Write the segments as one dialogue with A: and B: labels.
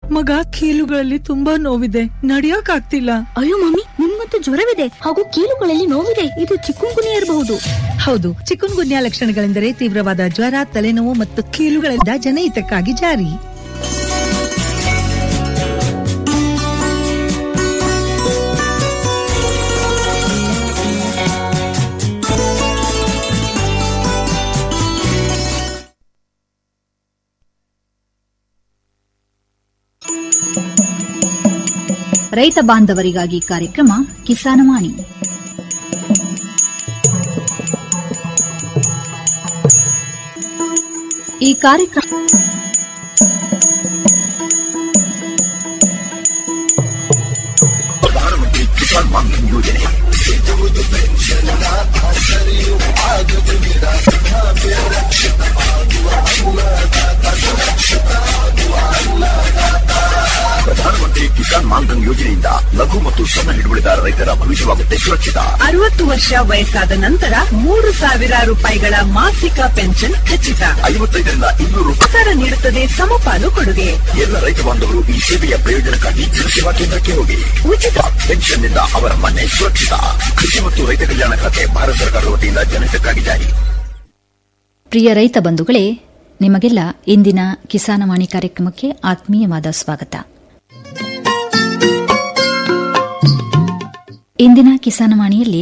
A: ಮಗ ಕೀಲುಗಳಲ್ಲಿ ತುಂಬಾ ನೋವಿದೆ ನಡಿಯಕ್ ಆಗ್ತಿಲ್ಲ
B: ಅಯ್ಯೋ ಮಮ್ಮಿ ನಿಮ್ಗಂತೂ ಜ್ವರವಿದೆ ಹಾಗೂ ಕೀಲುಗಳಲ್ಲಿ ನೋವಿದೆ ಇದು ಚಿಕ್ಕುಂಗುನಿ ಇರಬಹುದು
C: ಹೌದು ಚಿಕುನ್ ಗುನ್ಯಾ ಲಕ್ಷಣಗಳೆಂದರೆ ತೀವ್ರವಾದ ಜ್ವರ ತಲೆನೋವು ಮತ್ತು ಕೀಲುಗಳಿಂದ ಜನಹಿತಕ್ಕಾಗಿ ಜಾರಿ
D: ರೈತ ಬಾಂಧವರಿಗಾಗಿ ಕಾರ್ಯಕ್ರಮ ಕಿಸಾನವಾಣಿ ಈ ಕಾರ್ಯಕ್ರಮ
E: ಪ್ರಧಾನಮಂತ್ರಿ ಕಿಸಾನ್ ಮಾನ್ಧನ್ ಯೋಜನೆಯಿಂದ ಲಘು ಮತ್ತು ಸಣ್ಣ ಹಿಡುವಳಿದಾರ ರೈತರ ಭವಿಷ್ಯವಾಗುತ್ತೆ ಸುರಕ್ಷಿತ
F: ಅರವತ್ತು ವರ್ಷ ವಯಸ್ಸಾದ ನಂತರ ಮೂರು ಸಾವಿರ ರೂಪಾಯಿಗಳ ಮಾಸಿಕ ಪೆನ್ಷನ್ ಖಚಿತ
E: ಐವತ್ತೈದರಿಂದ ಇನ್ನೂರು
F: ಸರ್ಕಾರ ನೀಡುತ್ತದೆ ಸಮಪಾಲು ಕೊಡುಗೆ
E: ಎಲ್ಲ ರೈತ ಬಾಂಧವರು ಈ ಸೇವೆಯ ಪ್ರಯೋಜನಕ್ಕಾಗಿ ಜನಸೇವಾ ಕೇಂದ್ರಕ್ಕೆ ಹೋಗಿ
F: ಉಚಿತ
E: ಪೆನ್ಷನ್ನಿಂದ ಅವರ ಮನೆ ಸುರಕ್ಷಿತ ಕೃಷಿ ಮತ್ತು ರೈತ ಕಲ್ಯಾಣ ಖಾತೆ ಭಾರತ ಸರ್ಕಾರದ ವತಿಯಿಂದ ಜನಹಿತಕ್ಕಾಗಿ ಜಾರಿ
D: ಪ್ರಿಯ ರೈತ ಬಂಧುಗಳೇ ನಿಮಗೆಲ್ಲ ಇಂದಿನ ಕಿಸಾನವಾಣಿ ಕಾರ್ಯಕ್ರಮಕ್ಕೆ ಆತ್ಮೀಯವಾದ ಸ್ವಾಗತ ಇಂದಿನ ಕಿಸಾನವಾಣಿಯಲ್ಲಿ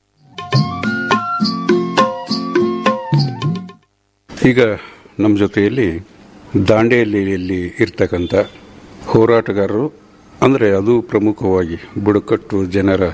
G: ಈಗ ನಮ್ಮ ಜೊತೆಯಲ್ಲಿ ದಾಂಡೇಲಿಯಲ್ಲಿ ಇರ್ತಕ್ಕಂಥ ಹೋರಾಟಗಾರರು ಅಂದರೆ ಅದು ಪ್ರಮುಖವಾಗಿ ಬುಡಕಟ್ಟು ಜನರ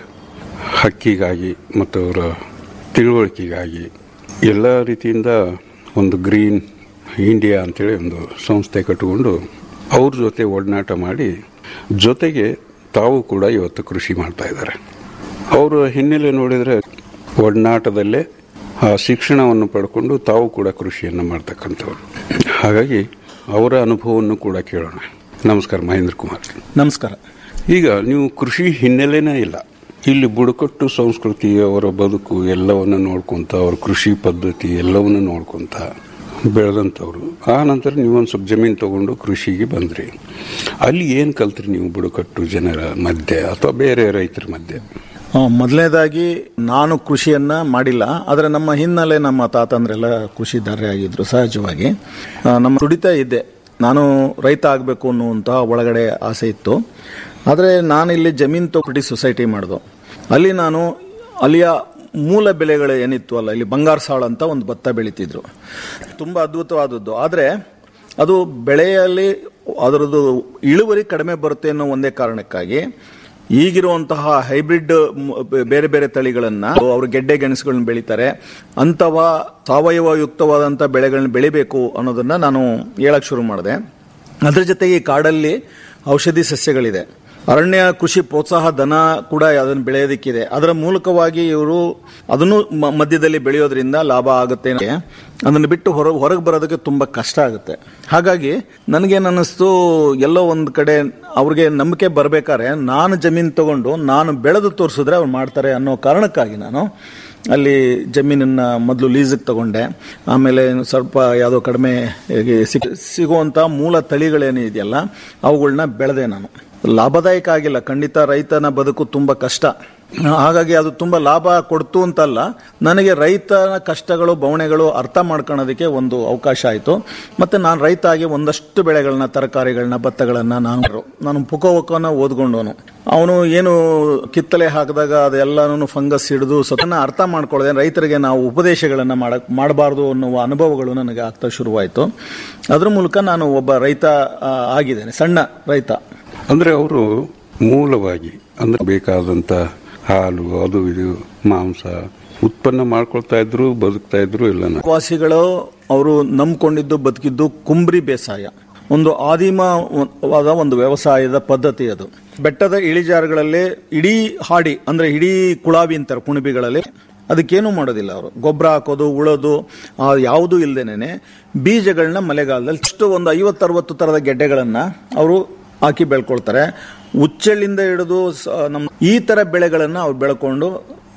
G: ಹಕ್ಕಿಗಾಗಿ ಮತ್ತು ಅವರ ತಿಳುವಳಿಕೆಗಾಗಿ ಎಲ್ಲ ರೀತಿಯಿಂದ ಒಂದು ಗ್ರೀನ್ ಇಂಡಿಯಾ ಅಂತೇಳಿ ಒಂದು ಸಂಸ್ಥೆ ಕಟ್ಟಿಕೊಂಡು ಅವ್ರ ಜೊತೆ ಒಡನಾಟ ಮಾಡಿ ಜೊತೆಗೆ ತಾವು ಕೂಡ ಇವತ್ತು ಕೃಷಿ ಮಾಡ್ತಾ ಇದ್ದಾರೆ ಅವರ ಹಿನ್ನೆಲೆ ನೋಡಿದರೆ ಒಡನಾಟದಲ್ಲೇ ಆ ಶಿಕ್ಷಣವನ್ನು ಪಡ್ಕೊಂಡು ತಾವು ಕೂಡ ಕೃಷಿಯನ್ನು ಮಾಡ್ತಕ್ಕಂಥವ್ರು ಹಾಗಾಗಿ ಅವರ ಅನುಭವವನ್ನು ಕೂಡ ಕೇಳೋಣ ನಮಸ್ಕಾರ ಮಹೇಂದ್ರ ಕುಮಾರ್
H: ನಮಸ್ಕಾರ
G: ಈಗ ನೀವು ಕೃಷಿ ಹಿನ್ನೆಲೆನೇ ಇಲ್ಲ ಇಲ್ಲಿ ಬುಡಕಟ್ಟು ಸಂಸ್ಕೃತಿ ಅವರ ಬದುಕು ಎಲ್ಲವನ್ನು ನೋಡ್ಕೊಂತ ಅವ್ರ ಕೃಷಿ ಪದ್ಧತಿ ಎಲ್ಲವನ್ನು ನೋಡ್ಕೊಂತ ಬೆಳೆದಂಥವ್ರು ಆ ನಂತರ ನೀವೊಂದು ಸ್ವಲ್ಪ ಜಮೀನು ತಗೊಂಡು ಕೃಷಿಗೆ ಬಂದ್ರಿ ಅಲ್ಲಿ ಏನು ಕಲ್ತ್ರಿ ನೀವು ಬುಡಕಟ್ಟು ಜನರ ಮಧ್ಯೆ ಅಥವಾ ಬೇರೆ ರೈತರ ಮಧ್ಯೆ
H: ಆ, ಮೊದಲನೇದಾಗಿ ನಾನು ಕೃಷಿಯನ್ನ ಮಾಡಿಲ್ಲ ಆದರೆ ನಮ್ಮ ಹಿನ್ನೆಲೆ ನಮ್ಮ ತಾತಂದ್ರೆಲ್ಲ ಕೃಷಿದಾರರಾಗಿದ್ರು ಸಹಜವಾಗಿ ಆ, ನಮ್ಮ ದುಡಿತಾ ಇದ್ದೆ ನಾನು ರೈತ ಆಗಬೇಕು ಅನ್ನುವಂತಹ ಒಳಗಡೆ ಆಸೆ ಇತ್ತು ಆದರೆ ನಾನು ಇಲ್ಲಿ ಜಮೀನು ತೊಗೊಟ್ಟಿ ಸೊಸೈಟಿ ಮಾಡ್ದು ಅಲ್ಲಿ ನಾನು ಅಲ್ಲಿಯ ಮೂಲ ಬೆಳೆಗಳು ಏನಿತ್ತು ಅಲ್ಲ ಇಲ್ಲಿ ಬಂಗಾರ ಸಾಳು ಅಂತ ಒಂದು ಭತ್ತ ಬೆಳೀತಿದ್ರು ತುಂಬ ಅದ್ಭುತವಾದದ್ದು ಆದರೆ ಅದು ಬೆಳೆಯಲ್ಲಿ ಅದರದ್ದು ಇಳುವರಿ ಕಡಿಮೆ ಬರುತ್ತೆ ಅನ್ನೋ ಒಂದೇ ಕಾರಣಕ್ಕಾಗಿ ಈಗಿರುವಂತಹ ಹೈಬ್ರಿಡ್ ಮ್- ಬೇರೆ ಬೇರೆ ತಳಿಗಳನ್ನ ಅವರು ಗೆಡ್ಡೆ ಗೆಣಸುಗಳನ್ನ ಬೆಳೀತಾರೆ ಅಂತವ ಸಾವಯವ ಯುಕ್ತವಾದಂಥ ಬೆಳೆಗಳನ್ನ ಬೆಳಿಬೇಕು ಅನ್ನೋದನ್ನ ನಾನು ಹೇಳಕ್ ಶುರು ಮಾಡಿದೆ ಅದ್ರ ಜೊತೆಗೆ ಈ ಕಾಡಲ್ಲಿ ಔಷಧಿ ಸಸ್ಯಗಳಿದೆ ಅರಣ್ಯ ಕೃಷಿ ಪ್ರೋತ್ಸಾಹ ಧನ ಕೂಡ ಅದನ್ನು ಬೆಳೆಯೋದಕ್ಕಿದೆ ಅದರ ಮೂಲಕವಾಗಿ ಇವರು ಅದನ್ನು ಮ- ಮಧ್ಯದಲ್ಲಿ ಬೆಳೆಯೋದ್ರಿಂದ ಲಾಭ ಆಗುತ್ತೆ ಅದನ್ನು ಬಿಟ್ಟು ಹೊರ ಹೊರಗೆ ಬರೋದಕ್ಕೆ ತುಂಬ ಕಷ್ಟ ಆಗುತ್ತೆ ಹಾಗಾಗಿ ನನಗೇನು ಅನ್ನಿಸ್ತು ಎಲ್ಲೋ ಒಂದು ಕಡೆ ಅವ್ರಿಗೆ ನಂಬಿಕೆ ಬರಬೇಕಾದ್ರೆ ನಾನು ಜಮೀನು ತಗೊಂಡು ನಾನು ಬೆಳೆದು ತೋರಿಸಿದ್ರೆ ಅವ್ರು ಮಾಡ್ತಾರೆ ಅನ್ನೋ ಕಾರಣಕ್ಕಾಗಿ ನಾನು ಅಲ್ಲಿ ಜಮೀನನ್ನ ಮೊದಲು ಲೀಸಿಗೆ ತಗೊಂಡೆ ಆಮೇಲೆ ಸ್ವಲ್ಪ ಯಾವುದೋ ಕಡಿಮೆ ಸಿಗ್- ಸಿಗುವಂಥ ಮೂಲ ತಳಿಗಳೇನು ಇದೆಯಲ್ಲ ಅವುಗಳನ್ನ ಬೆಳೆದೆ ನಾನು ಲಾಭದಾಯಕ ಆಗಿಲ್ಲ ಖಂಡಿತ ರೈತನ ಬದುಕು ತುಂಬ ಕಷ್ಟ ಹಾಗಾಗಿ ಅದು ತುಂಬ ಲಾಭ ಕೊಡ್ತು ಅಂತಲ್ಲ ನನಗೆ ರೈತನ ಕಷ್ಟಗಳು ಬವಣೆಗಳು ಅರ್ಥ ಮಾಡ್ಕೊಳ್ಳೋದಕ್ಕೆ ಒಂದು ಅವಕಾಶ ಆಯಿತು ಮತ್ತು ನಾನು ರೈತ ಆಗಿ ಒಂದಷ್ಟು ಬೆಳೆಗಳನ್ನ ತರಕಾರಿಗಳನ್ನ ಭತ್ತಗಳನ್ನ ನಾನು ನಾನು ಪುಕೋವಕನ ಓದ್ಕೊಂಡವನು ಅವನು ಏನು ಕಿತ್ತಲೆ ಹಾಕಿದಾಗ ಅದೆಲ್ಲನೂ ಫಂಗಸ್ ಹಿಡಿದು ಸ್ವತಃ ಅರ್ಥ ಮಾಡ್ಕೊಳ್ಳದೆ ರೈತರಿಗೆ ನಾವು ಉಪದೇಶಗಳನ್ನು ಮಾಡಕ್ ಮಾಡಬಾರ್ದು ಅನ್ನುವ ಅನುಭವಗಳು ನನಗೆ ಆಗ್ತಾ ಶುರುವಾಯಿತು ಅದ್ರ ಮೂಲಕ ನಾನು ಒಬ್ಬ ರೈತ ಆ, ಆಗಿದ್ದೇನೆ ಸಣ್ಣ ರೈತ
G: ಅಂದ್ರೆ ಅವರು ಮೂಲವಾಗಿ ಅಂದ್ರೆ ಬೇಕಾದಂತ ಹಾಲು ಅದು ಇದು ಮಾಂಸ ಉತ್ಪನ್ನ ಮಾಡ್ಕೊಳ್ತಾ ಇದ್ರು ಬದುಕ್ತಾ ಇದ್ರು ಎಲ್ಲ
H: ವಾಸಿಗಳು ಅವರು ನಂಬ್ಕೊಂಡಿದ್ದು ಬದುಕಿದ್ದು ಕುಂಬ್ರಿ ಬೇಸಾಯ ಒಂದು ಆದಿಮವಾದ ಒಂದು ವ್ಯವಸಾಯದ ಪದ್ಧತಿ ಅದು ಬೆಟ್ಟದ ಇಳಿಜಾರುಗಳಲ್ಲಿ ಇಡೀ ಹಾಡಿ ಅಂದ್ರೆ ಇಡೀ ಕುಳಾವಿ ಅಂತಾರೆ ಕುಣಿಬಿಗಳಲ್ಲಿ ಅದಕ್ಕೇನು ಮಾಡೋದಿಲ್ಲ ಅವರು ಗೊಬ್ಬರ ಹಾಕೋದು ಉಳೋದು ಆ, ಯಾವುದೂ ಇಲ್ದೇನೆ ಬೀಜಗಳನ್ನ ಮಳೆಗಾಲದಲ್ಲಿ ಇಷ್ಟು ಒಂದು ಐವತ್ತರವತ್ತು ತರದ ಗೆಡ್ಡೆಗಳನ್ನ ಅವರು ಹಾಕಿ ಬೆಳ್ಕೊಳ್ತಾರೆ ಉಚ್ಚಳ್ಳಿಂದ ಹಿಡಿದು ಸ- ನಮ್ಮ ಈ ತರ ಬೆಳೆಗಳನ್ನ ಅವ್ರು ಬೆಳ್ಕೊಂಡು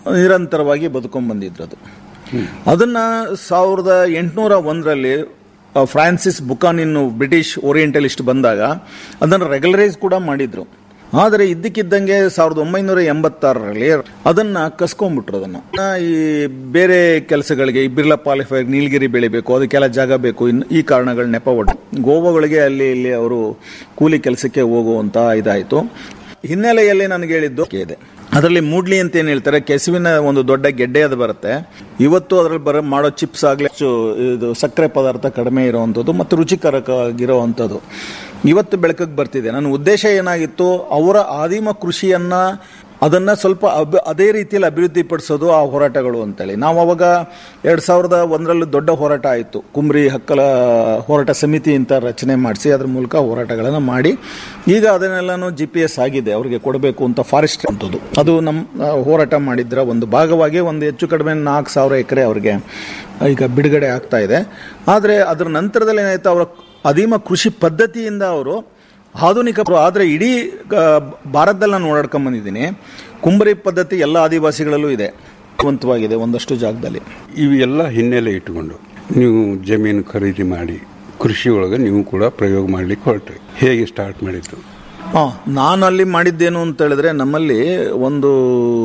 H: ನಿರಂತರವಾಗಿ ಬದುಕೊಂಡ್ ಬಂದಿದ್ರು ಅದು ಅದನ್ನ ಸಾವಿರದ ಎಂಟುನೂರ ಒಂದರಲ್ಲಿ ಆ, ಫ್ರಾನ್ಸಿಸ್ ಬುಕಾನಿನ್ ಬ್ರಿಟಿಷ್ ಓರಿಯೆಂಟಲಿಸ್ಟ್ ಬಂದಾಗ ಅದನ್ನು ರೆಗ್ಯುಲರೈಸ್ ಕೂಡ ಮಾಡಿದ್ರು ಆದರೆ ಇದ್ದಕ್ಕಿದ್ದಂಗೆ ಸಾವಿರದ ಒಂಬೈನೂರ ಎಂಬತ್ತಾರರಲ್ಲಿ ಅದನ್ನ ಕಸ್ಕೊಂಡ್ಬಿಟ್ರು ಅದನ್ನ ಆ, ಈ ಬೇರೆ ಕೆಲಸಗಳಿಗೆ ಈ ಬಿರ್ಲಾ ಪಾಲಿಫೈರ್ ನೀಲಗಿರಿ ಬೆಳಿಬೇಕು ಅದಕ್ಕೆಲ್ಲ ಜಾಗ ಬೇಕು ಇನ್- ಈ ಕಾರಣಗಳ ನೆಪ ಒಟ್ಟು ಗೋವಾಗಳಿಗೆ ಅಲ್ಲಿ ಇಲ್ಲಿ ಅವರು ಕೂಲಿ ಕೆಲಸಕ್ಕೆ ಹೋಗುವಂತ ಇದಾಯಿತು ಹಿನ್ನೆಲೆಯಲ್ಲಿ ನನಗೆ ಹೇಳಿದ್ದು ಇದೆ ಅದರಲ್ಲಿ ಮೂಡ್ಲಿ ಅಂತ ಏನ್ ಹೇಳ್ತಾರೆ ಕೆಸುವಿನ ಒಂದು ದೊಡ್ಡ ಗೆಡ್ಡೆ ಅದು ಬರುತ್ತೆ ಇವತ್ತು ಅದರಲ್ಲಿ ಬರೋ ಮಾಡೋ ಚಿಪ್ಸ್ ಆಗ್ಲಿ ಹೆಚ್ಚು ಇದು ಸಕ್ಕರೆ ಪದಾರ್ಥ ಕಡಿಮೆ ಇರುವಂಥದ್ದು ಮತ್ತು ರುಚಿಕರವಾಗಿರುವಂಥದ್ದು ಇವತ್ತು ಬೆಳಕಿಗೆ ಬರ್ತಿದೆ ನನ್ನ ಉದ್ದೇಶ ಏನಾಗಿತ್ತು ಅವರ ಆದಿಮ ಕೃಷಿಯನ್ನ ಅದನ್ನ ಸ್ವಲ್ಪ ಅಬ್ ಅದೇ ರೀತಿಯಲ್ಲಿ ಅಭಿವೃದ್ಧಿ ಪಡಿಸೋದು ಆ ಹೋರಾಟಗಳು ಅಂತೇಳಿ ನಾವು ಅವಾಗ ಎರಡ್ ಸಾವಿರದ ಒಂದರಲ್ಲಿ ದೊಡ್ಡ ಹೋರಾಟ ಆಯಿತು ಕುಮ್ರಿ ಹಕ್ಕಲ ಹೋರಾಟ ಸಮಿತಿ ಅಂತ ರಚನೆ ಮಾಡಿಸಿ ಅದ್ರ ಮೂಲಕ ಹೋರಾಟಗಳನ್ನು ಮಾಡಿ ಈಗ ಅದನ್ನೆಲ್ಲಾನು ಜಿ ಪಿ ಎಸ್ ಆಗಿದೆ ಅವರಿಗೆ ಕೊಡಬೇಕು ಅಂತ ಫಾರೆಸ್ಟ್ ಅಂತದ್ದು ಅದು ನಮ್ಮ ಆ, ಹೋರಾಟ ಮಾಡಿದ್ರ ಒಂದು ಭಾಗವಾಗಿ ಒಂದು ಹೆಚ್ಚು ಕಡಿಮೆ ನಾಲ್ಕು ಸಾವಿರ ಎಕರೆ ಅವರಿಗೆ ಈಗ ಬಿಡುಗಡೆ ಆಗ್ತಾ ಇದೆ ಆದರೆ ಅದರ ನಂತರದಲ್ಲಿ ಏನಾಯ್ತು ಅವರ ಅಧೀಮ ಕೃಷಿ ಪದ್ಧತಿಯಿಂದ ಅವರು ಆಧುನಿಕ ಆದರೆ ಇಡೀ ಆ, ಭಾರತದಲ್ಲಿ ನಾನು ಓಡಾಡ್ಕೊಂಡ್ ಬಂದಿದ್ದೀನಿ ಕುಂಬರಿ ಪದ್ಧತಿ ಎಲ್ಲ ಆದಿವಾಸಿಗಳಲ್ಲೂ ಇದೆ ವಂತವಾಗಿದೆ ಒಂದಷ್ಟು ಜಾಗದಲ್ಲಿ
G: ಇವೆಲ್ಲ ಹಿನ್ನೆಲೆ ಇಟ್ಟುಕೊಂಡು ನೀವು ಜಮೀನು ಖರೀದಿ ಮಾಡಿ ಕೃಷಿ ಒಳಗೆ ನೀವು ಕೂಡ ಪ್ರಯೋಗ ಮಾಡ್ಲಿಕ್ಕೆ ಹೊರಟ್ರಿ ಹೇಗೆ ಸ್ಟಾರ್ಟ್ ಮಾಡಿದ್ದು
H: ಹಾ ನಾನು ಅಲ್ಲಿ ಮಾಡಿದ್ದೇನು ಅಂತ ಹೇಳಿದ್ರೆ ನಮ್ಮಲ್ಲಿ ಒಂದು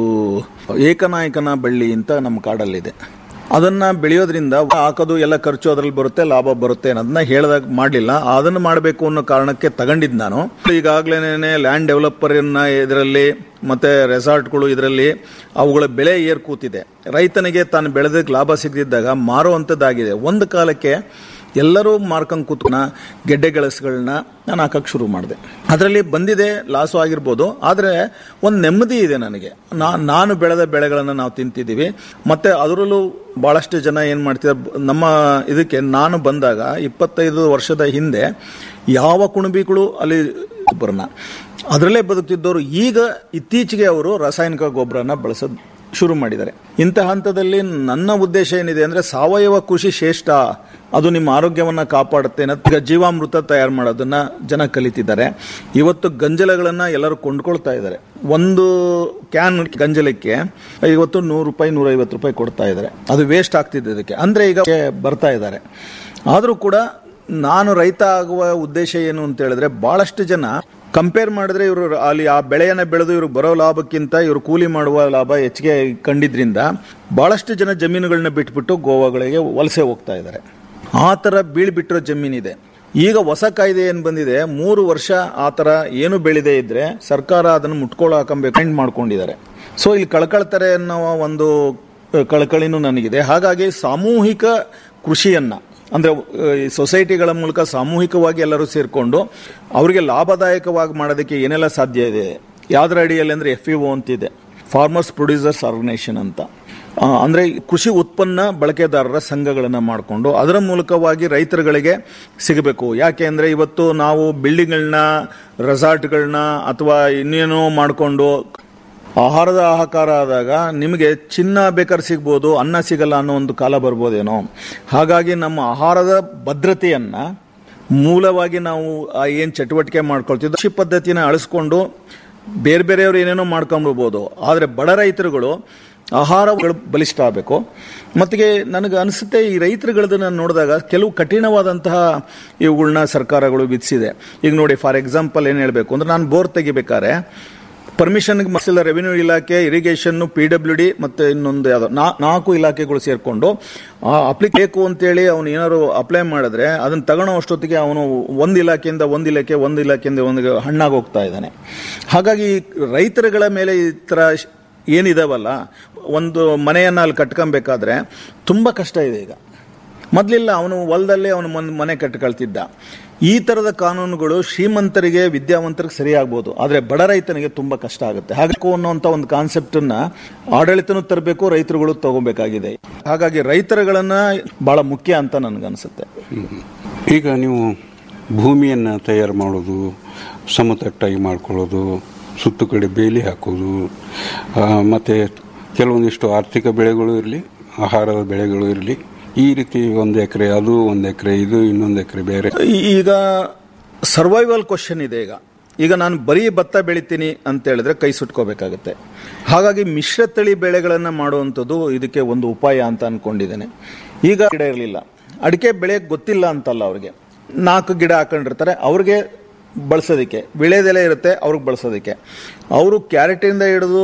H: ಏಕನಾಯಕನ ಬಳ್ಳಿ ಅಂತ ನಮ್ಮ ಕಾಡಲ್ಲಿದೆ ಅದನ್ನ ಬೆಳೆಯೋದ್ರಿಂದ ಹಾಕೋದು ಎಲ್ಲ ಖರ್ಚು ಅದ್ರಲ್ಲಿ ಬರುತ್ತೆ ಲಾಭ ಬರುತ್ತೆ ಅನ್ನೋದನ್ನ ಹೇಳ್ದಾಗ ಮಾಡಲಿಲ್ಲ ಅದನ್ನು ಮಾಡಬೇಕು ಅನ್ನೋ ಕಾರಣಕ್ಕೆ ತಗೊಂಡಿದ್ದು ನಾನು ಈಗಾಗಲೇ ಲ್ಯಾಂಡ್ ಡೆವಲಪರ್ ಇದರಲ್ಲಿ ಮತ್ತೆ ರೆಸಾರ್ಟ್ಗಳು ಇದರಲ್ಲಿ ಅವುಗಳ ಬೆಲೆ ಏರ್ ಕೂತಿದೆ ರೈತನಿಗೆ ತಾನು ಬೆಳೆದಕ್ಕೆ ಲಾಭ ಸಿಗದಿದ್ದಾಗ ಮಾರುವಂಥದ್ದಾಗಿದೆ ಒಂದು ಕಾಲಕ್ಕೆ ಎಲ್ಲರೂ ಮಾರ್ಕೊಂಡ್ ಕೂತ್ನ ಗೆಡ್ಡೆ ಗೆಳಸುಗಳನ್ನ ನಾನು ಹಾಕಕ್ಕೆ ಶುರು ಮಾಡಿದೆ ಅದರಲ್ಲಿ ಬಂದಿದೆ ಲಾಸು ಆಗಿರ್ಬೋದು ಆದರೆ ಒಂದು ನೆಮ್ಮದಿ ಇದೆ ನನಗೆ ನಾ- ನಾನು ಬೆಳೆದ ಬೆಳೆಗಳನ್ನು ನಾವು ತಿಂತಿದ್ದೀವಿ ಮತ್ತೆ ಅದರಲ್ಲೂ ಬಹಳಷ್ಟು ಜನ ಏನು ಮಾಡ್ತಿದ್ದಾರೆ ಬ- ನಮ್ಮ ಇದಕ್ಕೆ ನಾನು ಬಂದಾಗ ಇಪ್ಪತ್ತೈದು ವರ್ಷದ ಹಿಂದೆ ಯಾವ ಕುಣಬಿಗಳು ಅಲ್ಲಿ ಗೊಬ್ಬರನ ಅದರಲ್ಲೇ ಬದುಕ್ತಿದ್ದವರು ಈಗ ಇತ್ತೀಚೆಗೆ ಅವರು ರಾಸಾಯನಿಕ ಗೊಬ್ಬರನ ಬಳಸೋದು ಶುರು ಮಾಡಿದ್ದಾರೆ ಇಂಥ ಹಂತದಲ್ಲಿ ನನ್ನ ಉದ್ದೇಶ ಏನಿದೆ ಅಂದ್ರೆ ಸಾವಯವ ಕೃಷಿ ಶ್ರೇಷ್ಠ ಅದು ನಿಮ್ಮ ಆರೋಗ್ಯವನ್ನ ಕಾಪಾಡುತ್ತೆ ಅನ್ನೋದು ಈಗ ಜೀವಾಮೃತ ತಯಾರು ಮಾಡೋದನ್ನ ಜನ ಕಲಿತಿದ್ದಾರೆ ಇವತ್ತು ಗಂಜಲಗಳನ್ನ ಎಲ್ಲರೂ ಕೊಂಡ್ಕೊಳ್ತಾ ಇದ್ದಾರೆ ಒಂದು ಕ್ಯಾನ್ ಗಂಜಲಕ್ಕೆ ಇವತ್ತು ನೂರು ರೂಪಾಯಿ ನೂರೈವತ್ತು ರೂಪಾಯಿ ಕೊಡ್ತಾ ಇದ್ದಾರೆ ಅದು ವೇಸ್ಟ್ ಆಗ್ತಿದೆ ಇದಕ್ಕೆ ಅಂದ್ರೆ ಈಗ ಬರ್ತಾ ಇದ್ದಾರೆ ಆದರೂ ಕೂಡ ನಾನು ರೈತ ಆಗುವ ಉದ್ದೇಶ ಏನು ಅಂತ ಹೇಳಿದ್ರೆ ಬಹಳಷ್ಟು ಜನ ಕಂಪೇರ್ ಮಾಡಿದ್ರೆ ಇವರು ಅಲ್ಲಿ ಆ ಬೆಳೆಯನ್ನ ಬೆಳೆದು ಇವರು ಬರೋ ಲಾಭಕ್ಕಿಂತ ಇವರು ಕೂಲಿ ಮಾಡುವ ಲಾಭ ಹೆಚ್ಚಿಗೆ ಕಂಡಿದ್ರಿಂದ ಬಹಳಷ್ಟು ಜನ ಜಮೀನುಗಳನ್ನ ಬಿಟ್ಬಿಟ್ಟು ಗೋವಾಗಳಿಗೆ ವಲಸೆ ಹೋಗ್ತಾ ಇದ್ದಾರೆ ಆ ಥರ ಬೀಳ್ಬಿಟ್ಟಿರೋ ಜಮೀನಿದೆ ಈಗ ಹೊಸ ಕಾಯ್ದೆ ಏನು ಬಂದಿದೆ ಮೂರು ವರ್ಷ ಆ ಥರ ಏನು ಬೆಳೆದೇ ಇದ್ರೆ ಸರ್ಕಾರ ಅದನ್ನು ಮುಟ್ಕೊಳ್ಳೋ ಹಾಕಬೇಕು ಎಂಡ್ ಮಾಡ್ಕೊಂಡಿದ್ದಾರೆ ಸೊ ಇಲ್ಲಿ ಕಳ್ಕೊಳ್ತಾರೆ ಅನ್ನೋ ಒಂದು ಅಹ್, ಕಳಕಳಿನೂ ನನಗಿದೆ ಹಾಗಾಗಿ ಸಾಮೂಹಿಕ ಕೃಷಿಯನ್ನ ಅಂದ್ರೆ ಅಹ್, ಈ ಸೊಸೈಟಿಗಳ ಮೂಲಕ ಸಾಮೂಹಿಕವಾಗಿ ಎಲ್ಲರೂ ಸೇರಿಕೊಂಡು ಅವರಿಗೆ ಲಾಭದಾಯಕವಾಗಿ ಮಾಡೋದಕ್ಕೆ ಏನೆಲ್ಲ ಸಾಧ್ಯ ಇದೆ ಯಾವ್ದ್ರ ಅಡಿಯಲ್ಲಿ ಅಂದ್ರೆ ಎಫ್ ಇ ಅಂತಿದೆ ಫಾರ್ಮರ್ಸ್ ಪ್ರೊಡ್ಯೂಸರ್ಸ್ ಆರ್ಗನೈಸೇಷನ್ ಅಂತ ಆ, ಅಂದ್ರೆ ಈ ಕೃಷಿ ಉತ್ಪನ್ನ ಬಳಕೆದಾರರ ಸಂಘಗಳನ್ನ ಮಾಡಿಕೊಂಡು ಅದರ ಮೂಲಕವಾಗಿ ರೈತರುಗಳಿಗೆ ಸಿಗಬೇಕು ಯಾಕೆ ಅಂದ್ರೆ ಇವತ್ತು ನಾವು ಬಿಲ್ಡಿಂಗ್ಗಳನ್ನ ರೆಸಾರ್ಟ್ಗಳನ್ನ ಅಥವಾ ಇನ್ನೇನೋ ಮಾಡಿಕೊಂಡು ಆಹಾರದ ಆಹಾಕಾರ ಆದಾಗ ನಿಮಗೆ ಚಿನ್ನ ಬೇಕಾದ್ರೆ ಸಿಗ್ಬೋದು ಅನ್ನ ಸಿಗಲ್ಲ ಅನ್ನೋ ಒಂದು ಕಾಲ ಬರ್ಬೋದೇನೋ ಹಾಗಾಗಿ ನಮ್ಮ ಆಹಾರದ ಭದ್ರತೆಯನ್ನ ಮೂಲವಾಗಿ ನಾವು ಆ ಏನ್ ಚಟುವಟಿಕೆ ಮಾಡ್ಕೊಳ್ತಿದ್ವಿ ಕೃಷಿ ಪದ್ಧತಿನ ಅಳಿಸ್ಕೊಂಡು ಬೇರೆ ಬೇರೆಯವರು ಏನೇನೋ ಮಾಡ್ಕೊಂಡ್ಬಿಡ್ಬೋದು ಆದರೆ ಬಡ ರೈತರುಗಳು ಆಹಾರಗಳು ಬಲಿಷ್ಠ ಆಗಬೇಕು ಮತ್ತಿಗೆ ನನಗೆ ಅನಿಸುತ್ತೆ ಈ ರೈತರುಗಳದನ್ನ ನೋಡಿದಾಗ ಕೆಲವು ಕಠಿಣವಾದಂತಹ ಇವುಗಳನ್ನ ಸರ್ಕಾರಗಳು ವಿಧಿಸಿದೆ ಈಗ ನೋಡಿ ಫಾರ್ ಎಕ್ಸಾಂಪಲ್ ಏನು ಹೇಳಬೇಕು ಅಂದ್ರೆ ನಾನು ಬೋರ್ ತೆಗಿಬೇಕಾದ್ರೆ ಪರ್ಮಿಷನ್ ಮಸಿಲ್ಲ ರೆವಿನ್ಯೂ ಇಲಾಖೆ ಇರಿಗೇಷನ್ ಪಿ ಡಬ್ಲ್ಯೂ ಡಿ ಮತ್ತೆ ಇನ್ನೊಂದು ಯಾವ್ದೋ ನಾ- ನಾಲ್ಕು ಇಲಾಖೆಗಳು ಸೇರ್ಕೊಂಡು ಆ ಅಪ್ಲಿಕ್ ಬೇಕು ಅಂತೇಳಿ ಅವನು ಏನಾದ್ರು ಅಪ್ಲೈ ಮಾಡಿದ್ರೆ ಅದನ್ನ ತಗೊಳ್ಳೋ ಅಷ್ಟೊತ್ತಿಗೆ ಅವನು ಒಂದು ಇಲಾಖೆಯಿಂದ ಒಂದು ಇಲಾಖೆ ಒಂದು ಇಲಾಖೆಯಿಂದ ಒಂದು ಹಣ್ಣಾಗಿ ಹೋಗ್ತಾ ಇದ್ದಾನೆ ಹಾಗಾಗಿ ರೈತರುಗಳ ಮೇಲೆ ಈ ತರ ಶ್- ಏನಿದಾವಲ್ಲ ಒಂದು ಮನೆಯನ್ನ ಅಲ್ಲಿ ಕಟ್ಕೊಬೇಕಾದ್ರೆ ತುಂಬಾ ಕಷ್ಟ ಇದೆ ಈಗ ಮೊದಲಿಲ್ಲ ಅವನು ಹೊಲದಲ್ಲೇ ಅವನು ಮನ್- ಮನೆ ಕಟ್ಕೊಳ್ತಿದ್ದ ಈ ತರದ ಕಾನೂನುಗಳು ಶ್ರೀಮಂತರಿಗೆ ವಿದ್ಯಾವಂತರಿಗೆ ಸರಿಯಾಗ್ಬೋದು ಆದರೆ ಬಡ ರೈತನಿಗೆ ತುಂಬಾ ಕಷ್ಟ ಆಗುತ್ತೆ ಹಾಗಬೇಕು ಅನ್ನುವಂಥ ಒಂದು ಕಾನ್ಸೆಪ್ಟ್ ಅನ್ನ ಆಡಳಿತನೂ ತರಬೇಕು ರೈತರುಗಳು ತಗೋಬೇಕಾಗಿದೆ ಹಾಗಾಗಿ ರೈತರುಗಳನ್ನ ಬಹಳ ಮುಖ್ಯ ಅಂತ ನನಗನ್ಸುತ್ತೆ
G: ಈಗ ನೀವು ಭೂಮಿಯನ್ನು ತಯಾರು ಮಾಡೋದು ಸಮತಟ್ಟಾಗಿ ಮಾಡ್ಕೊಳ್ಳೋದು ಸುತ್ತು ಕಡೆ ಬೇಲಿ ಹಾಕೋದು ಆ, ಮತ್ತೆ ಕೆಲವೊಂದಿಷ್ಟು ಆರ್ಥಿಕ ಬೆಳೆಗಳು ಇರಲಿ ಆಹಾರದ ಬೆಳೆಗಳು ಇರಲಿ ಈ ರೀತಿ ಒಂದು ಎಕರೆ ಅದು ಒಂದು ಎಕರೆ ಇದು ಇನ್ನೊಂದು ಎಕರೆ ಬೇರೆ
H: ಈ- ಈಗ ಸರ್ವೈವಲ್ ಕ್ವಶನ್ ಇದೆ ಈಗ ಈಗ ನಾನು ಬರೀ ಭತ್ತ ಬೆಳಿತೀನಿ ಅಂತ ಹೇಳಿದ್ರೆ ಕೈ ಸುಟ್ಕೋಬೇಕಾಗುತ್ತೆ ಹಾಗಾಗಿ ಮಿಶ್ರ ತಳಿ ಬೆಳೆಗಳನ್ನ ಮಾಡುವಂಥದ್ದು ಇದಕ್ಕೆ ಒಂದು ಉಪಾಯ ಅಂತ ಅನ್ಕೊಂಡಿದ್ದೇನೆ ಈಗ ಗಿಡ ಇರಲಿಲ್ಲ ಅಡಿಕೆ ಬೆಳೆಯಕ್ಕೆ ಗೊತ್ತಿಲ್ಲ ಅಂತಲ್ಲ ಅವ್ರಿಗೆ ನಾಲ್ಕು ಗಿಡ ಹಾಕೊಂಡಿರ್ತಾರೆ ಅವ್ರಿಗೆ ಬಳಸೋದಕ್ಕೆ ವಿಳೆದೆಲೆ ಇರುತ್ತೆ ಅವ್ರಿಗೆ ಬಳಸೋದಕ್ಕೆ ಅವರು ಕ್ಯಾರೆಟಿಂದ ಹಿಡಿದು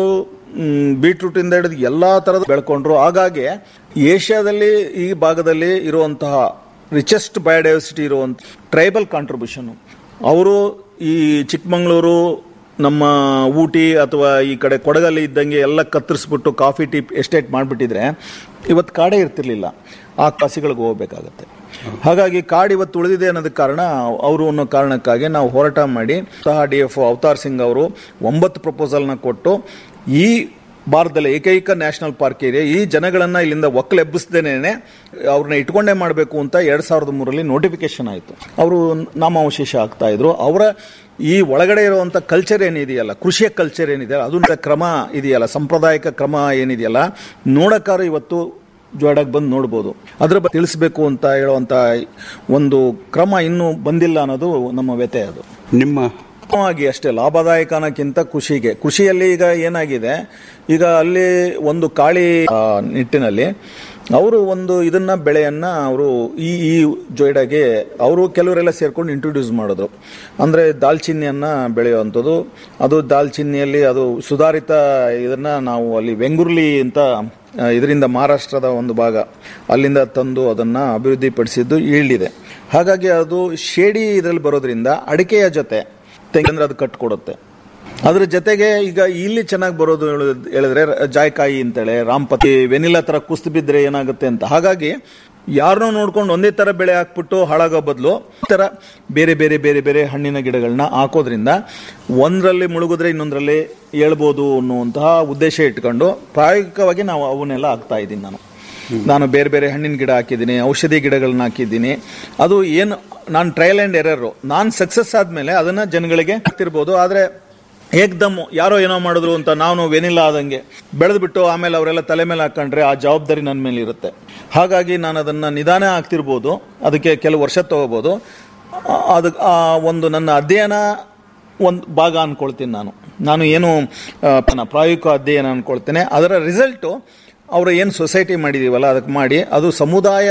H: ಬೀಟ್ರೂಟಿಂದ ಹಿಡಿದು ಎಲ್ಲ ಥರದ ಬೆಳ್ಕೊಂಡ್ರು ಹಾಗಾಗಿ ಏಷ್ಯಾದಲ್ಲಿ ಈ ಭಾಗದಲ್ಲಿ ಇರುವಂತಹ ರಿಚೆಸ್ಟ್ ಬಯೋಡೈವರ್ಸಿಟಿ ಇರುವಂಥ ಟ್ರೈಬಲ್ ಕಾಂಟ್ರಿಬ್ಯೂಷನ್ ಅವರು ಈ ಚಿಕ್ಕಮಗಳೂರು ನಮ್ಮ ಊಟಿ ಅಥವಾ ಈ ಕಡೆ ಕೊಡಗಲ್ಲಿ ಇದ್ದಂಗೆ ಎಲ್ಲ ಕತ್ತರಿಸ್ಬಿಟ್ಟು ಕಾಫಿ ಟೀ ಎಸ್ಟೇಟ್ ಮಾಡಿಬಿಟ್ಟಿದ್ರೆ ಇವತ್ತು ಕಾಡೇ ಇರ್ತಿರ್ಲಿಲ್ಲ ಆ ಕಸಿಗಳಿಗೆ ಹೋಗ್ಬೇಕಾಗತ್ತೆ ಹಾಗಾಗಿ ಕಾಡು ಇವತ್ತು ಉಳಿದಿದೆ ಅನ್ನೋದಕ್ಕೆ ಕಾರಣ ಅವರು ಅನ್ನೋ ಕಾರಣಕ್ಕಾಗಿ ನಾವು ಹೋರಾಟ ಮಾಡಿ ಸಹ ಡಿ ಎಫ್ ಅವತಾರ್ ಸಿಂಗ್ ಅವರು ಒಂಬತ್ತು ಪ್ರಪೋಸಲ್ನ ಕೊಟ್ಟು ಈ ಭಾರತದಲ್ಲಿ ಏಕೈಕ ನ್ಯಾಷನಲ್ ಪಾರ್ಕ್ ಏರಿಯಾ ಈ ಜನಗಳನ್ನ ಇಲ್ಲಿಂದ ಒಕ್ಕಲೆಬ್ಬಿಸ್ದೇನೆ ಅವ್ರನ್ನ ಇಟ್ಕೊಂಡೇ ಮಾಡಬೇಕು ಅಂತ ಎರಡ್ ಸಾವಿರದ ಮೂರರಲ್ಲಿ ನೋಟಿಫಿಕೇಶನ್ ಆಯಿತು ಅವರು ನಾಮಾವಶೇಷ ಆಗ್ತಾ ಇದ್ರು ಅವರ ಈ ಒಳಗಡೆ ಇರುವಂತ ಕಲ್ಚರ್ ಏನಿದೆಯಲ್ಲ ಕೃಷಿಯ ಕಲ್ಚರ್ ಏನಿದೆಯಲ್ಲ ಅದು ಕ್ರಮ ಇದೆಯಲ್ಲ ಸಾಂಪ್ರದಾಯಿಕ ಕ್ರಮ ಏನಿದೆಯಲ್ಲ ನೋಡಕ್ಕಾರ ಇವತ್ತು ಜೋಡಾಗಿ ಬಂದು ನೋಡ್ಬೋದು ಅದ್ರ ಬಗ್ಗೆ ತಿಳಿಸ್ಬೇಕು ಅಂತ ಹೇಳುವಂತ ಒಂದು ಕ್ರಮ ಇನ್ನೂ ಬಂದಿಲ್ಲ ಅನ್ನೋದು ನಮ್ಮ ವ್ಯತೆ ಅದು
G: ನಿಮ್ಮ
H: ಆಗಿ ಅಷ್ಟೇ ಲಾಭದಾಯಕ ಅನ್ನೋಕ್ಕಿಂತ ಕೃಷಿಗೆ ಕೃಷಿಯಲ್ಲಿ ಈಗ ಏನಾಗಿದೆ ಈಗ ಅಲ್ಲಿ ಒಂದು ಕಾಳಿ ಆ, ನಿಟ್ಟಿನಲ್ಲಿ ಅವರು ಒಂದು ಇದನ್ನ ಬೆಳೆಯನ್ನ ಅವರು ಈ ಈ ಜೊಯ್ಡಾಗೆ ಅವರು ಕೆಲವರೆಲ್ಲ ಸೇರ್ಕೊಂಡು ಇಂಟ್ರೊಡ್ಯೂಸ್ ಮಾಡಿದ್ರು ಅಂದ್ರೆ ದಾಲ್ಚಿನ್ನಿಯನ್ನ ಬೆಳೆಯುವಂಥದ್ದು ಅದು ದಾಲ್ಚಿನ್ನಿಯಲ್ಲಿ ಅದು ಸುಧಾರಿತ ಇದನ್ನ ನಾವು ಅಲ್ಲಿ ವೆಂಗುರ್ಲಿ ಅಂತ ಆ, ಇದರಿಂದ ಮಹಾರಾಷ್ಟ್ರದ ಒಂದು ಭಾಗ ಅಲ್ಲಿಂದ ತಂದು ಅದನ್ನ ಅಭಿವೃದ್ಧಿಪಡಿಸಿದ್ದು ಇಳಿದೆ ಹಾಗಾಗಿ ಅದು ಶೇಡಿ ಇದರಲ್ಲಿ ಬರೋದ್ರಿಂದ ಅಡಿಕೆಯ ಜೊತೆ ತೆಂಗಂದ್ರೆ ಅದು ಕಟ್ಕೊಡುತ್ತೆ ಅದ್ರ ಜೊತೆಗೆ ಈಗ ಇಲ್ಲಿ ಚೆನ್ನಾಗಿ ಬರೋದು ಹೇಳು- ಹೇಳಿದ್ರೆ ಜಾಯ್ಕಾಯಿ ಅಂತೇಳಿ ರಾಮಪತಿ ವೆನಿಲಾ ತರ ಕುಸ್ತು ಬಿದ್ರೆ ಏನಾಗುತ್ತೆ ಅಂತ ಹಾಗಾಗಿ ಯಾರನ್ನೋ ನೋಡ್ಕೊಂಡು ಒಂದೇ ತರ ಬೆಳೆ ಹಾಕ್ಬಿಟ್ಟು ಹಾಳಾಗೋ ಬದಲು ಈ ತರ ಬೇರೆ ಬೇರೆ ಬೇರೆ ಬೇರೆ ಹಣ್ಣಿನ ಗಿಡಗಳನ್ನ ಹಾಕೋದ್ರಿಂದ ಒಂದರಲ್ಲಿ ಮುಳುಗಿದ್ರೆ ಇನ್ನೊಂದರಲ್ಲಿ ಹೇಳ್ಬೋದು ಅನ್ನುವಂತಹ ಉದ್ದೇಶ ಇಟ್ಕೊಂಡು ಪ್ರಾಯೋಗಿಕವಾಗಿ ನಾವು ಅವನ್ನೆಲ್ಲ ಹಾಕ್ತಾ ಇದ್ದೀನಿ ನಾನು ನಾನು ಬೇರೆ ಬೇರೆ ಹಣ್ಣಿನ ಗಿಡ ಹಾಕಿದ್ದೀನಿ ಔಷಧಿ ಗಿಡಗಳನ್ನ ಹಾಕಿದ್ದೀನಿ ಅದು ಏನು ನಾನು ಟ್ರಯಲ್ ಆ್ಯಂಡ್ ಎರರ್ ನಾನು ಸಕ್ಸಸ್ ಆದಮೇಲೆ ಅದನ್ನ ಜನಗಳಿಗೆ ಹಾಕ್ತಿರ್ಬೋದು ಆದರೆ ಏಕ್ದಮ್ ಯಾರೋ ಏನೋ ಮಾಡಿದ್ರು ಅಂತ ನಾನು ವೆನಿಲ್ಲ ಆದಂಗೆ ಬೆಳೆದ್ಬಿಟ್ಟು ಆಮೇಲೆ ಅವರೆಲ್ಲ ತಲೆ ಮೇಲೆ ಹಾಕೊಂಡ್ರೆ ಆ ಜವಾಬ್ದಾರಿ ನನ್ನ ಮೇಲೆ ಇರುತ್ತೆ ಹಾಗಾಗಿ ನಾನು ಅದನ್ನ ನಿಧಾನ ಆಗ್ತಿರ್ಬೋದು ಅದಕ್ಕೆ ಕೆಲವು ವರ್ಷ ತಗೋಬೋದು ಆ, ಅದು ಆ ಒಂದು ನನ್ನ ಅಧ್ಯಯನ ಒಂದು ಭಾಗ ಅನ್ಕೊಳ್ತೀನಿ ನಾನು ನಾನು ಏನು ಆ, ನನ್ನ ಪ್ರಾಯೋಗಿಕ ಅಧ್ಯಯನ ಅನ್ಕೊಳ್ತೇನೆ ಅದರ ರಿಸಲ್ಟು ಅವರು ಏನು ಸೊಸೈಟಿ ಮಾಡಿದೀವಲ್ಲ ಅದಕ್ಕೆ ಮಾಡಿ ಅದು ಸಮುದಾಯ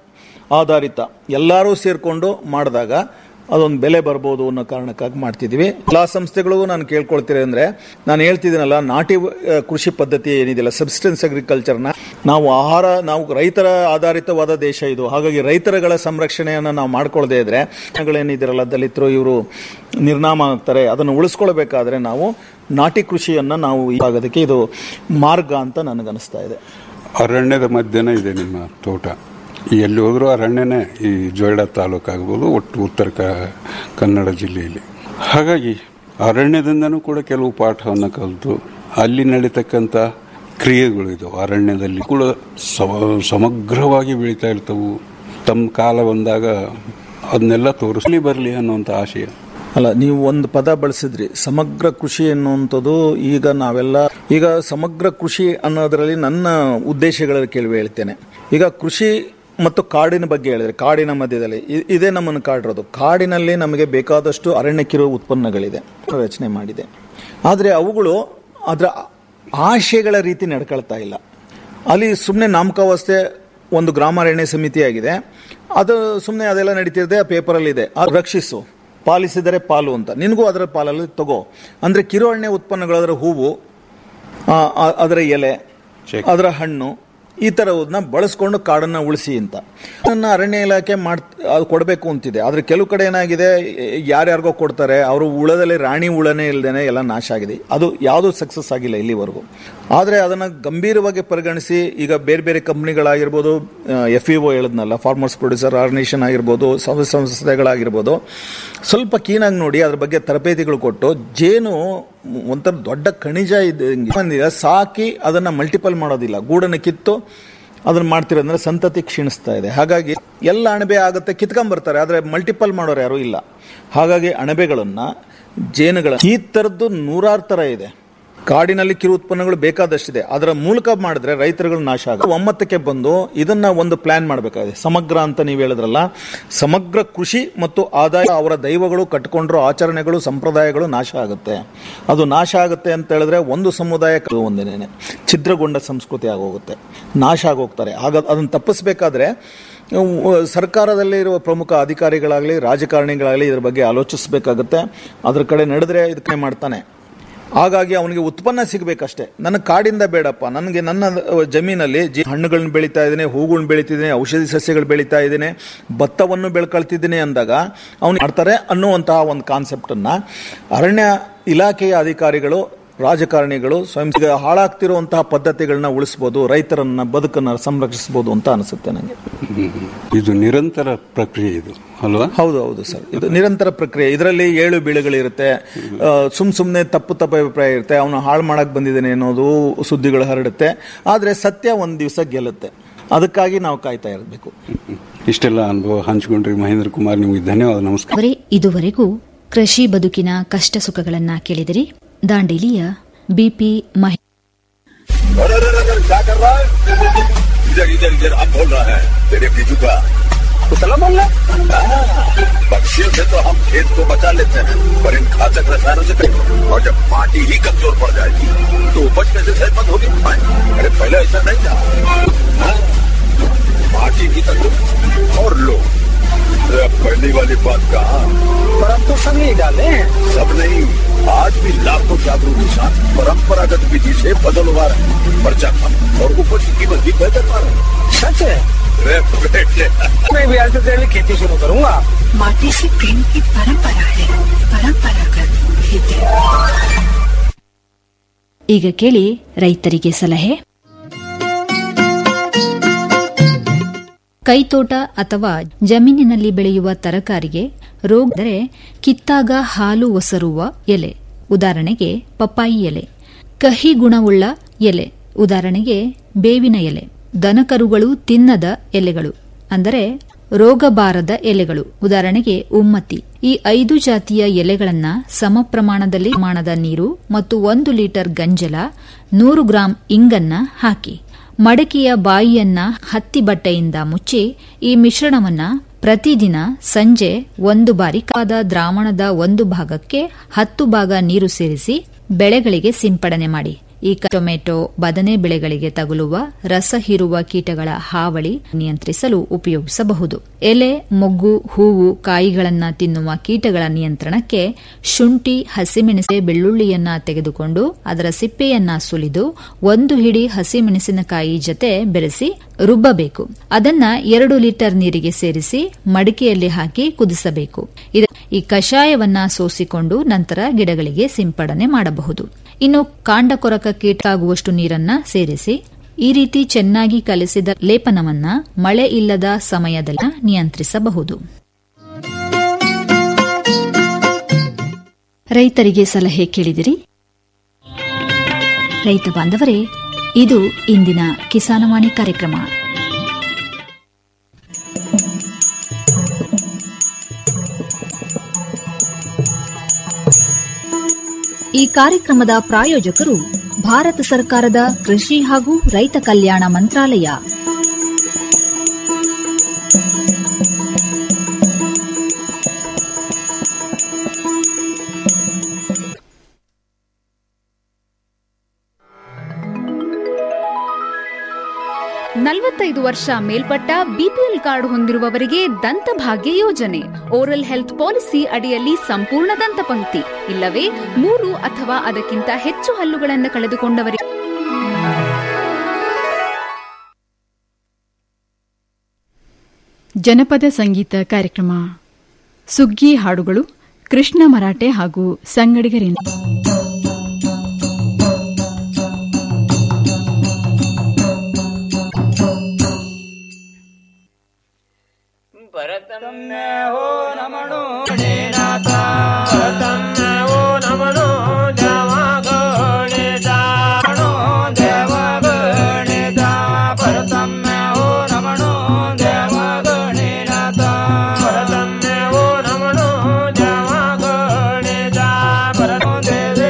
H: ಆಧಾರಿತ ಎಲ್ಲರೂ ಸೇರಿಕೊಂಡು ಮಾಡಿದಾಗ ಅದೊಂದು ಬೆಲೆ ಬರ್ಬೋದು ಅನ್ನೋ ಕಾರಣಕ್ಕಾಗಿ ಮಾಡ್ತಿದ್ವಿ ಎಲ್ಲಾ ಸಂಸ್ಥೆಗಳಿಗೂ ನಾನು ಕೇಳ್ಕೊಳ್ತೀರಿ ಅಂದ್ರೆ ನಾನು ಹೇಳ್ತಿದ್ದೀನಲ್ಲ ನಾಟಿ ಆ, ಕೃಷಿ ಪದ್ಧತಿ ಏನಿದೆಯಲ್ಲ ಸಬ್ಸ್ಟೆನ್ಸ್ ಅಗ್ರಿಕಲ್ಚರ್ನ ನಾವು ಆಹಾರ ನಾವು ರೈತರ ಆಧಾರಿತವಾದ ದೇಶ ಇದು ಹಾಗಾಗಿ ರೈತರುಗಳ ಸಂರಕ್ಷಣೆಯನ್ನು ನಾವು ಮಾಡ್ಕೊಳ್ಳದೆ ಇದ್ರೆ ಜನಗಳೇನಿದಿರಲ್ಲ ದಲಿತರು ಇವರು ನಿರ್ನಾಮ ಆಗ್ತಾರೆ ಅದನ್ನು ಉಳಿಸ್ಕೊಳ್ಬೇಕಾದ್ರೆ ನಾವು ನಾಟಿ ಕೃಷಿಯನ್ನ ನಾವು ಆಗೋದಕ್ಕೆ ಇದು ಮಾರ್ಗ ಅಂತ ನನಗನ್ನಿಸ್ತಾ ಇದೆ
G: ಅರಣ್ಯದ ಮಧ್ಯನೇ ಇದೆ ನಿಮ್ಮ ತೋಟ ಎಲ್ಲಿ ಹೋದ್ರೂ ಅರಣ್ಯನೇ ಈ ಜೊಯ್ಡಾ ತಾಲೂಕು ಆಗ್ಬೋದು ಒಟ್ಟು ಉತ್ತರ ಕ- ಕನ್ನಡ ಜಿಲ್ಲೆಯಲ್ಲಿ ಹಾಗಾಗಿ ಅರಣ್ಯದಿಂದನೂ ಕೂಡ ಕೆಲವು ಪಾಠವನ್ನು ಕಲಿತು ಅಲ್ಲಿ ನಡೀತಕ್ಕಂಥ ಕ್ರಿಯೆಗಳು ಇದು ಅರಣ್ಯದಲ್ಲಿ ಕೂಡ ಸಮ- ಸಮಗ್ರವಾಗಿ ಬೆಳೀತಾ ಇರ್ತವು ತಮ್ಮ ಕಾಲ ಬಂದಾಗ ಅದನ್ನೆಲ್ಲ ತೋರಿಸಲಿ ಬರಲಿ ಅನ್ನುವಂಥ ಆಶಯ
H: ಅಲ್ಲ ನೀವು ಒಂದು ಪದ ಬಳಸಿದ್ರಿ ಸಮಗ್ರ ಕೃಷಿ ಅನ್ನುವಂಥದ್ದು ಈಗ ನಾವೆಲ್ಲ ಈಗ ಸಮಗ್ರ ಕೃಷಿ ಅನ್ನೋದರಲ್ಲಿ ನನ್ನ ಉದ್ದೇಶಗಳ ಕೇಳುವೆ ಹೇಳ್ತೇನೆ ಈಗ ಕೃಷಿ ಮತ್ತು ಕಾಡಿನ ಬಗ್ಗೆ ಹೇಳಿದ್ರೆ ಕಾಡಿನ ಮಧ್ಯದಲ್ಲಿ ಇ- ಇದೇ ನಮ್ಮನ್ನು ಕಾಡಿರೋದು ಕಾಡಿನಲ್ಲಿ ನಮಗೆ ಬೇಕಾದಷ್ಟು ಅರಣ್ಯಕ್ಕಿರುವ ಉತ್ಪನ್ನಗಳಿದೆ ರಚನೆ ಮಾಡಿದೆ ಆದರೆ ಅವುಗಳು ಅದರ ಆಶಯಗಳ ರೀತಿ ನಡ್ಕೊಳ್ತಾ ಇಲ್ಲ ಅಲ್ಲಿ ಸುಮ್ಮನೆ ನಾಮಕಾವಸ್ಥೆ ಒಂದು ಗ್ರಾಮಾರಣ್ಯ ಸಮಿತಿ ಆಗಿದೆ ಅದು ಸುಮ್ಮನೆ ಅದೆಲ್ಲ ನಡೀತಿದೆ ಪೇಪರಲ್ಲಿ ಇದೆ ಅದು ರಕ್ಷಿಸು ಪಾಲಿಸಿದರೆ ಪಾಲು ಅಂತ ನಿನಗೂ ಅದರ ಪಾಲಲ್ಲಿ ತಗೋ ಅಂದ್ರೆ ಕಿರುಅರಣ್ಯ ಉತ್ಪನ್ನಗಳು ಅದರ ಹೂವು ಆ, ಆ, ಅದರ ಎಲೆ ಅದರ ಹಣ್ಣು ಈ ಥರದನ್ನ ಬಳಸ್ಕೊಂಡು ಕಾಡನ್ನ ಉಳಿಸಿ ಅಂತ ನನ್ನ ಅರಣ್ಯ ಇಲಾಖೆ ಮಾಡ್ ಅದು ಕೊಡಬೇಕು ಅಂತಿದೆ ಆದ್ರೆ ಕೆಲವು ಕಡೆ ಏನಾಗಿದೆ ಯಾರ್ಯಾರಿಗೋ ಕೊಡ್ತಾರೆ ಅವರು ಉಳದಲ್ಲಿ ರಾಣಿ ಉಳನೇ ಇಲ್ದೇನೆ ಎಲ್ಲ ನಾಶ ಆಗಿದೆ ಅದು ಯಾವುದೂ ಸಕ್ಸಸ್ ಆಗಿಲ್ಲ ಇಲ್ಲಿವರೆಗೂ ಆದರೆ ಅದನ್ನ ಗಂಭೀರವಾಗಿ ಪರಿಗಣಿಸಿ ಈಗ ಬೇರೆ ಬೇರೆ ಕಂಪ್ನಿಗಳಾಗಿರ್ಬೋದು ಎಫ್ ಇ ಒ ಹೇಳಿದ್ನಲ್ಲ ಫಾರ್ಮರ್ಸ್ ಪ್ರೊಡ್ಯೂಸರ್ ಆರ್ಗನೈಸೇಷನ್ ಆಗಿರ್ಬೋದು ಸಂಘ ಸಂಸ್ಥೆಗಳಾಗಿರ್ಬೋದು ಸ್ವಲ್ಪ ಕೀನಾಗಿ ನೋಡಿ ಅದ್ರ ಬಗ್ಗೆ ತರಬೇತಿಗಳು ಕೊಟ್ಟು ಜೇನು ಒಂಥರ ದೊಡ್ಡ ಖನಿಜ ಇದೆ ಸಾಕಿ ಅದನ್ನ ಮಲ್ಟಿಪಲ್ ಮಾಡೋದಿಲ್ಲ ಗೂಡನ್ನು ಕಿತ್ತು ಅದನ್ನ ಮಾಡ್ತಿರೋದ್ರೆ ಸಂತತಿ ಕ್ಷೀಣಿಸ್ತಾ ಇದೆ ಹಾಗಾಗಿ ಎಲ್ಲ ಅಣಬೆ ಆಗುತ್ತೆ ಕಿತ್ಕೊಂಡ್ಬರ್ತಾರೆ ಆದರೆ ಮಲ್ಟಿಪಲ್ ಮಾಡೋರು ಯಾರು ಇಲ್ಲ ಹಾಗಾಗಿ ಅಣಬೆಗಳನ್ನ ಜೇನುಗಳ ಈ ಥರದ್ದು ನೂರಾರು ಥರ ಇದೆ ಕಾಡಿನಲ್ಲಿ ಕಿರು ಉತ್ಪನ್ನಗಳು ಬೇಕಾದಷ್ಟಿದೆ ಅದರ ಮೂಲಕ ಮಾಡಿದ್ರೆ ರೈತರುಗಳು ನಾಶ ಆಗ ಒಮ್ಮತಕ್ಕೆ ಬಂದು ಇದನ್ನ ಒಂದು ಪ್ಲಾನ್ ಮಾಡಬೇಕಾಗಿದೆ ಸಮಗ್ರ ಅಂತ ನೀವು ಹೇಳಿದ್ರಲ್ಲ ಸಮಗ್ರ ಕೃಷಿ ಮತ್ತು ಆದಾಯ ಅವರ ದೈವಗಳು ಕಟ್ಕೊಂಡಿರೋ ಆಚರಣೆಗಳು ಸಂಪ್ರದಾಯಗಳು ನಾಶ ಆಗುತ್ತೆ ಅದು ನಾಶ ಆಗುತ್ತೆ ಅಂತ ಹೇಳಿದ್ರೆ ಒಂದು ಸಮುದಾಯಕ್ಕೆ ಒಂದೇನೆ ಛಿದ್ರಗೊಂಡ ಸಂಸ್ಕೃತಿ ಆಗೋಗುತ್ತೆ ನಾಶ ಆಗೋಗ್ತಾರೆ ಆಗ ಅದನ್ನು ತಪ್ಪಿಸ್ಬೇಕಾದ್ರೆ ಅಹ್, ಸರ್ಕಾರದಲ್ಲಿ ಇರುವ ಪ್ರಮುಖ ಅಧಿಕಾರಿಗಳಾಗಲಿ ರಾಜಕಾರಣಿಗಳಾಗಲಿ ಇದ್ರ ಬಗ್ಗೆ ಆಲೋಚಿಸಬೇಕಾಗುತ್ತೆ ಅದ್ರ ಕಡೆ ನಡೆದ್ರೆ ಇದಕ್ಕೆ ಮಾಡ್ತಾನೆ ಹಾಗಾಗಿ ಅವನಿಗೆ ಉತ್ಪನ್ನ ಸಿಗಬೇಕಷ್ಟೇ ನನಗೆ ಕಾಡಿಂದ ಬೇಡಪ್ಪ ನನಗೆ ನನ್ನ ಜಮೀನಲ್ಲಿ ಜಿ ಹಣ್ಣುಗಳನ್ನ ಬೆಳೀತಾ ಇದ್ದೇನೆ ಹೂಗಳನ್ನ ಬೆಳೀತಿದ್ದೇನೆ ಔಷಧಿ ಸಸ್ಯಗಳು ಬೆಳೀತಾ ಇದ್ದೇನೆ ಭತ್ತವನ್ನು ಬೆಳ್ಕೊಳ್ತಿದ್ದೀನಿ ಅಂದಾಗ ಅವನು ಮಾಡ್ತಾರೆ ಅನ್ನುವಂತಹ ಒಂದು ಕಾನ್ಸೆಪ್ಟನ್ನು ಅರಣ್ಯ ಇಲಾಖೆಯ ಅಧಿಕಾರಿಗಳು ರಾಜಕಾರಣಿಗಳು ಸ್ವಯಂ ಈಗ ಹಾಳಾಗ್ತಿರುವಂತಹ ಪದ್ಧತಿಗಳನ್ನ ಉಳಿಸ್ಬೋದು ರೈತರನ್ನ ಬದುಕನ್ನು ಸಂರಕ್ಷಿಸಬಹುದು ಅಂತ ಅನಿಸುತ್ತೆ ನನಗೆ
G: ಇದು ನಿರಂತರ ಪ್ರಕ್ರಿಯೆ ಇದು ಅಲ್ವಾ
H: ಹೌದು ಹೌದು ಸರ್ ಇದು ನಿರಂತರ ಪ್ರಕ್ರಿಯೆ ಇದರಲ್ಲಿ ಏಳು ಬೀಳುಗಳಿರುತ್ತೆ ಆ, ಸುಮ್ ಸುಮ್ಮನೆ ತಪ್ಪು ತಪ್ಪು ಅಭಿಪ್ರಾಯ ಇರುತ್ತೆ ಅವನು ಹಾಳು ಮಾಡಕ್ ಬಂದಿದ್ದಾನೆ ಅನ್ನೋದು ಸುದ್ದಿಗಳು ಹರಡುತ್ತೆ ಆದರೆ ಸತ್ಯ ಒಂದು ದಿವಸ ಗೆಲ್ಲುತ್ತೆ ಅದಕ್ಕಾಗಿ ನಾವು ಕಾಯ್ತಾ ಇರಬೇಕು
G: ಇಷ್ಟೆಲ್ಲ ಅನುಭವ ಹಂಚಿಕೊಂಡ್ರಿ ಮಹೇಂದ್ರ ಕುಮಾರ್ ನಿಮಗೆ ಧನ್ಯವಾದ ನಮಸ್ಕಾರ
D: ಅವರೇ ಇದುವರೆಗೂ ಕೃಷಿ ಬದುಕಿನ ಕಷ್ಟ ಸುಖಗಳನ್ನ ಕೇಳಿದಿರಿ ದಾಂಡೇಲಿಯ ಬಿಪಿ ಮಹಿ
E: अरे अरे अरे अरे, क्या कर रहा है इधर इधर इधर अब बोल रहा है तेरे बीजू का कुतला बोल रहा पक्षियों से तो हम खेत को बचा लेते हैं पर इन घातक रसायनों से कहीं और जब माटी ही कमजोर पड़ जाएगी तो उपज कैसे सेहतमंद होगी अरे पहले ऐसा नहीं था हाँ, माटी की तंदुरुस्त और लो अरे अब पहली वाली बात कहा पर हम तो सब नहीं डाले सब नहीं आज भी लाखों जागरूक किसान परंपरागत विधि से फसल उगा रहे हैं पर्चा कम और उपज की कीमत भी बेहतर पा रहे हैं सच है अरे बेटे मैं भी आज से खेती शुरू करूंगा
F: माटी से प्रेम की परंपरा है परंपरागत खेती
D: ಈಗ ಕೇಳಿ ರೈತರಿಗೆ ಸಲಹೆ ಕೈತೋಟ ಅಥವಾ ಜಮೀನಿನಲ್ಲಿ ಬೆಳೆಯುವ ತರಕಾರಿಗೆ ರೋಗ ಅಂದರೆ ಕಿತ್ತಾಗ ಹಾಲು ಒಸರುವ ಎಲೆ ಉದಾಹರಣೆಗೆ ಪಪ್ಪಾಯಿ ಎಲೆ ಕಹಿ ಗುಣವುಳ್ಳ ಎಲೆ ಉದಾಹರಣೆಗೆ ಬೇವಿನ ಎಲೆ ದನಕರುಗಳು ತಿನ್ನದ ಎಲೆಗಳು ಅಂದರೆ ರೋಗ ಬಾರದ ಎಲೆಗಳು ಉದಾಹರಣೆಗೆ ಉಮ್ಮತಿ ಈ ಐದು ಜಾತಿಯ ಎಲೆಗಳನ್ನ ಸಮ ಪ್ರಮಾಣದಲ್ಲಿ ಪ್ರಮಾಣದ ನೀರು ಮತ್ತು ಒಂದು ಲೀಟರ್ ಗಂಜಲ ನೂರು ಗ್ರಾಂ ಇಂಗನ್ನ ಹಾಕಿ ಮಡಕೆಯ ಬಾಯಿಯನ್ನ ಹತ್ತಿ ಬಟ್ಟೆಯಿಂದ ಮುಚ್ಚಿ ಈ ಮಿಶ್ರಣವನ್ನ ಪ್ರತಿದಿನ ಸಂಜೆ ಒಂದು ಬಾರಿ ಕಾದ ದ್ರಾವಣದ ಒಂದು ಭಾಗಕ್ಕೆ ಹತ್ತು ಭಾಗ ನೀರು ಸೇರಿಸಿ ಬೆಳೆಗಳಿಗೆ ಸಿಂಪಡಣೆ ಮಾಡಿ ಈ ಕ- ಟೊಮೆಟೊ ಬದನೆ ಬೆಳೆಗಳಿಗೆ ತಗುಲುವ ರಸ ಹೀರುವ ಕೀಟಗಳ ಹಾವಳಿ ನಿಯಂತ್ರಿಸಲು ಉಪಯೋಗಿಸಬಹುದು ಎಲೆ ಮೊಗ್ಗು ಹೂವು ಕಾಯಿಗಳನ್ನ ತಿನ್ನುವ ಕೀಟಗಳ ನಿಯಂತ್ರಣಕ್ಕೆ ಶುಂಠಿ ಹಸಿಮೆಣಸೆ ಬೆಳ್ಳುಳ್ಳಿಯನ್ನ ತೆಗೆದುಕೊಂಡು ಅದರ ಸಿಪ್ಪೆಯನ್ನ ಸುಲಿದು ಒಂದು ಹಿಡಿ ಹಸಿಮೆಣಸಿನಕಾಯಿ ಜೊತೆ ಬೆರೆಸಿ ರುಬ್ಬಬೇಕು ಅದನ್ನ ಎರಡು ಲೀಟರ್ ನೀರಿಗೆ ಸೇರಿಸಿ ಮಡಿಕೆಯಲ್ಲಿ ಹಾಕಿ ಕುದಿಸಬೇಕು ಇದು ಈ ಕಷಾಯವನ್ನ ಸೋಸಿಕೊಂಡು ನಂತರ ಗಿಡಗಳಿಗೆ ಸಿಂಪಡಣೆ ಮಾಡಬಹುದು ಇನ್ನು ಕಾಂಡ ಕೊರಕ ಕೀಟಾಗುವಷ್ಟು ನೀರನ್ನ ಸೇರಿಸಿ ಈ ರೀತಿ ಚೆನ್ನಾಗಿ ಕಲಿಸಿದ ಲೇಪನವನ್ನ ಮಳೆ ಇಲ್ಲದ ಸಮಯದಲ್ಲಿ ನಿಯಂತ್ರಿಸಬಹುದು ರೈತರಿಗೆ ಸಲಹೆ ಕೇಳಿದಿರಿ ರೈತ ಬಾಂಧವರೇ ಇದು ಇಂದಿನ ಕಿಸಾನವಾಣಿ ಕಾರ್ಯಕ್ರಮ ಈ ಕಾರ್ಯಕ್ರಮದ ಪ್ರಾಯೋಜಕರು ಭಾರತ ಸರ್ಕಾರದ ಕೃಷಿ ಹಾಗೂ ರೈತ ಕಲ್ಯಾಣ ಮಂತ್ರಾಲಯ
I: ನಲವತ್ತೈದು ವರ್ಷ ಮೇಲ್ಪಟ್ಟ ಬಿಪಿಎಲ್ ಕಾರ್ಡ್ ಹೊಂದಿರುವವರಿಗೆ ದಂತಭಾಗ್ಯ ಯೋಜನೆ ಓರಲ್ ಹೆಲ್ತ್ ಪಾಲಿಸಿ ಅಡಿಯಲ್ಲಿ ಸಂಪೂರ್ಣ ದಂತಪಂಕ್ತಿ ಇಲ್ಲವೇ ಮೂರು ಅಥವಾ ಅದಕ್ಕಿಂತ ಹೆಚ್ಚು ಹಲ್ಲುಗಳನ್ನು ಕಳೆದುಕೊಂಡವರಿಗೆ
J: ಜನಪದ ಸಂಗೀತ ಕಾರ್ಯಕ್ರಮ ಸುಗ್ಗಿ ಹಾಡುಗಳು ಕೃಷ್ಣ ಮರಾಠೆ ಹಾಗೂ ಸಂಗಡಿಗರಿಂದ
K: ಭರತಮ್ಯ ಓ ನಮಣೋ ಜವ ಗಣೇಶ ಭರತ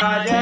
K: ರಾಜ